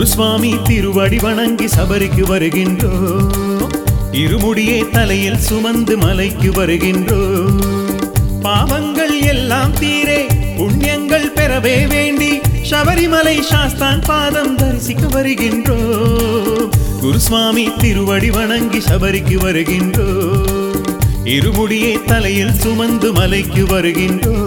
குருசுவாமி திருவடி வணங்கி சபரிக்கு வருகின்றோ இருமுடியே தலையில் சுமந்து மலைக்கு வருகின்றோ பாவங்கள் எல்லாம் தீரே புண்ணியங்கள் பெறவே வேண்டி சபரிமலை சாஸ்தான் பாதம் தரிசிக்க வருகின்றோ குருசுவாமி திருவடி வணங்கி சபரிக்கு வருகின்றோ இருமுடியே தலையில் சுமந்து மலைக்கு வருகின்றோ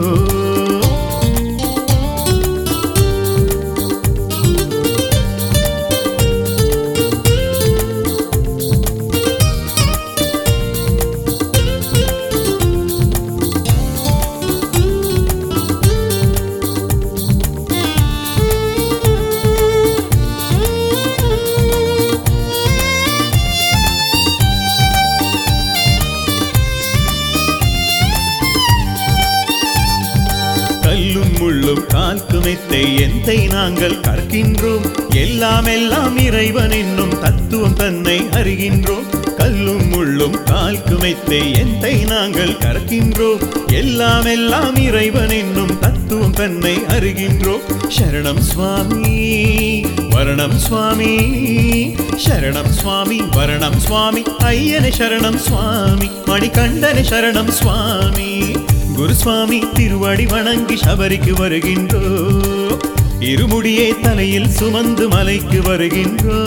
கல்லும் முள்ளும் கால்க்கு மெத்தை எந்தை நாங்கள் கற்கின்றோம் எல்லாம் எல்லாம் இறைவன் என்னும் தத்துவம் தன்னை அறிகின்றோம் கல்லும் முள்ளும் கால்க்கு மெத்தை எந்தை நாங்கள் கற்கின்றோம் எல்லாம் எல்லாம் இறைவன் என்னும் தத்துவம் தன்னை அறிகின்றோம் சரணம் சுவாமி வரணம் சுவாமி சரணம் சுவாமி வரணம் சுவாமி ஐயனை சரணம் சுவாமி மணிகண்டனை சரணம் சுவாமி குருசுவாமி திருவடி வணங்கி சபரிக்கு வருகின்றோ இருமுடியே தலையில் சுமந்து மலைக்கு வருகின்றோ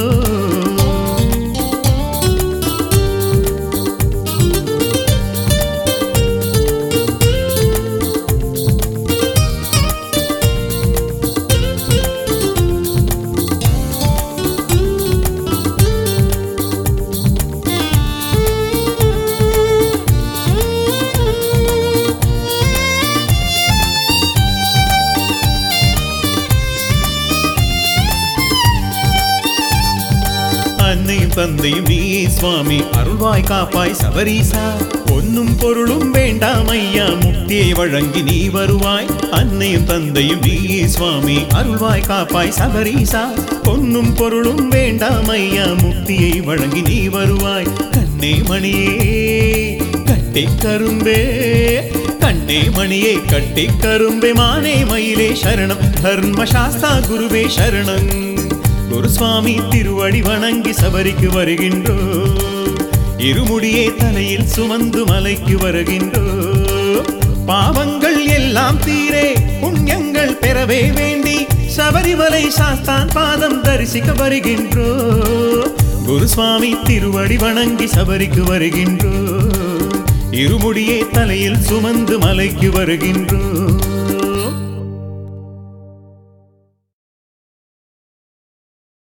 அன்னையும் தந்தையும் நீ சுவாமி அருள்வாய் காப்பாய் சபரீசா பொன்னும் பொருளும் வேண்டாம் ஐயா முக்தியை வழங்கி நீ வருவாய் அன்னையும் தந்தையும் நீ சுவாமி அருள்வாய் காப்பாய் சபரீசா பொன்னும் பொருளும் வேண்டாம் ஐயா முக்தியை வழங்கி நீ வருவாய் கண்ணே மணியே கட்டை கரும்பே கண்ணே மணியே கட்டை கரும்பே மானே மயிலே சரணம் தர்ம சாஸ்தா குருவே சரணம் குருசுவாமி திருவடி வணங்கி சபரிக்கு வருகின்றோ இருமுடியே தலையில் சுமந்து மலைக்கு வருகின்றோ பாவங்கள் எல்லாம் தீரே புண்ணியங்கள் பெறவே வேண்டி சபரிமலை சாஸ்தான் பாதம் தரிசிக்க வருகின்றோ குருசுவாமி திருவடி வணங்கி சபரிக்கு வருகின்றோ இருமுடியே தலையில் சுமந்து மலைக்கு வருகின்றோ